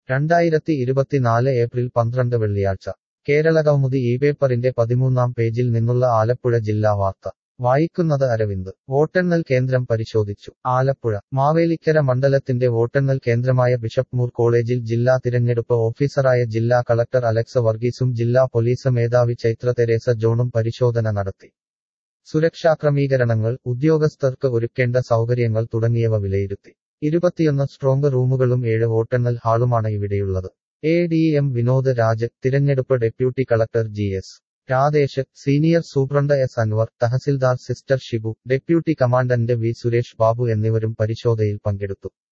രണ്ടായിരത്തി ഇരുപത്തിനാല് ഏപ്രിൽ പന്ത്രണ്ട് വെള്ളിയാഴ്ച കേരളകൗമുദി ഈ പേപ്പറിന്റെ പതിമൂന്നാം പേജിൽ നിന്നുള്ള ആലപ്പുഴ ജില്ലാ വാർത്ത വായിക്കുന്നത് അരവിന്ദ് വോട്ടെണ്ണൽ കേന്ദ്രം പരിശോധിച്ചു ആലപ്പുഴ മാവേലിക്കര മണ്ഡലത്തിന്റെ വോട്ടെണ്ണൽ കേന്ദ്രമായ ബിഷപ്പ്മൂർ കോളേജിൽ ജില്ലാ തിരഞ്ഞെടുപ്പ് ഓഫീസറായ ജില്ലാ കളക്ടർ അലക്സ് വർഗീസും ജില്ലാ പോലീസ് മേധാവി ചൈത്ര തെരേസ ജോണും പരിശോധന നടത്തി സുരക്ഷാ ക്രമീകരണങ്ങൾ ഉദ്യോഗസ്ഥർക്ക് ഒരുക്കേണ്ട സൗകര്യങ്ങൾ തുടങ്ങിയവ വിലയിരുത്തി ഇരുപത്തിയൊന്ന് സ്ട്രോങ് റൂമുകളും ഏഴ് വോട്ടെണ്ണൽ ഹാളുമാണ് ഇവിടെയുള്ളത് A D M Vinod Raj തിരഞ്ഞെടുപ്പ് deputy collector G S Radhesh senior superintendent S Anwar tahsildar sister Shibu deputy commandant V Suresh Babu എന്നിവരും പരിശോധനയിൽ പങ്കെടുത്തു